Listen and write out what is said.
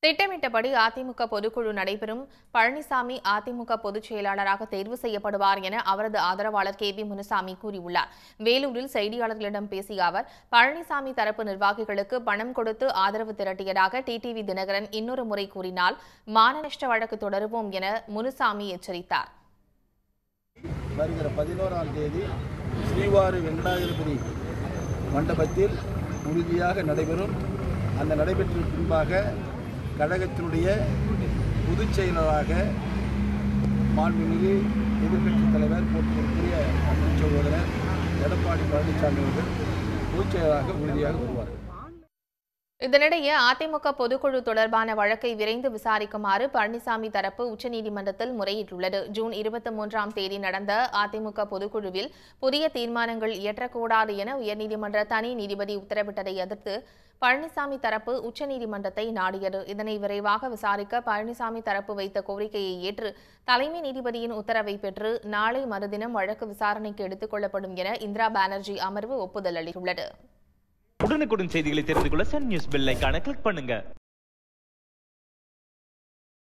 திட்டமிட்டபடி அதிமுக பொதுக்குழு நடைபெறும் பழனிசாமி அதிமுக பொதுச் செயலாளராக தேர்வு செய்யப்படுவார் என அவரது ஆதரவாளர் கே பி முனுசாமி கூறியுள்ளார் வேலூரில் செய்தியாளர்களிடம் பேசிய அவர் பழனிசாமி தரப்பு நிர்வாகிகளுக்கு பணம் கொடுத்து ஆதரவு திரட்டியதாக டிடிவி தினகரன் இன்னொரு முறை கூறினால் மான நஷ்ட வழக்கு தொடருவோம் என முனுசாமி எச்சரித்தார் வருகிற பதினோராம் தேதி ஸ்ரீவாரி வெங்கடாஜலபதி மண்டபத்தில் உறுதியாக நடைபெறும் அந்த நடைபெற்ற பின்பாக கழகத்தினுடைய பொதுச் செயலராக மாண்புமிகு எதிர்க்கட்சித் தலைவர் போட்டிருக்கிற அன்பு சகோதரர் எடப்பாடி பழனிசாமி அவர்கள் பொதுச் செயலராக உறுதியாக வருவார்கள் இதனிடையே அதிமுக பொதுக்குழு தொடர்பான வழக்கை விரைந்து விசாரிக்குமாறு பழனிசாமி தரப்பு உச்சநீதிமன்றத்தில் முறையிட்டுள்ளது ஜூன் இருபத்தி மூன்றாம் தேதி நடந்த அதிமுக பொதுக்குழுவில் புதிய தீர்மானங்கள் இயற்றக்கூடாது என உயர்நீதிமன்ற தனி நீதிபதி உத்தரவிட்டதை எதிர்த்து பழனிசாமி தரப்பு உச்சநீதிமன்றத்தை நாடியது இதனை விரைவாக விசாரிக்க பழனிசாமி தரப்பு வைத்த கோரிக்கையை ஏற்று தலைமை நீதிபதியின் உத்தரவை பெற்று நாளை மறுதினம் வழக்கு விசாரணைக்கு எடுத்துக் கொள்ளப்படும் என இந்திரா பானர்ஜி அமர்வு ஒப்புதல் அளித்துள்ளது உடனுக்குடன் செய்திகளை தெரிந்து கொள்ள சன் நியூஸ் பெல் ஐகானை கிளிக் பண்ணுங்க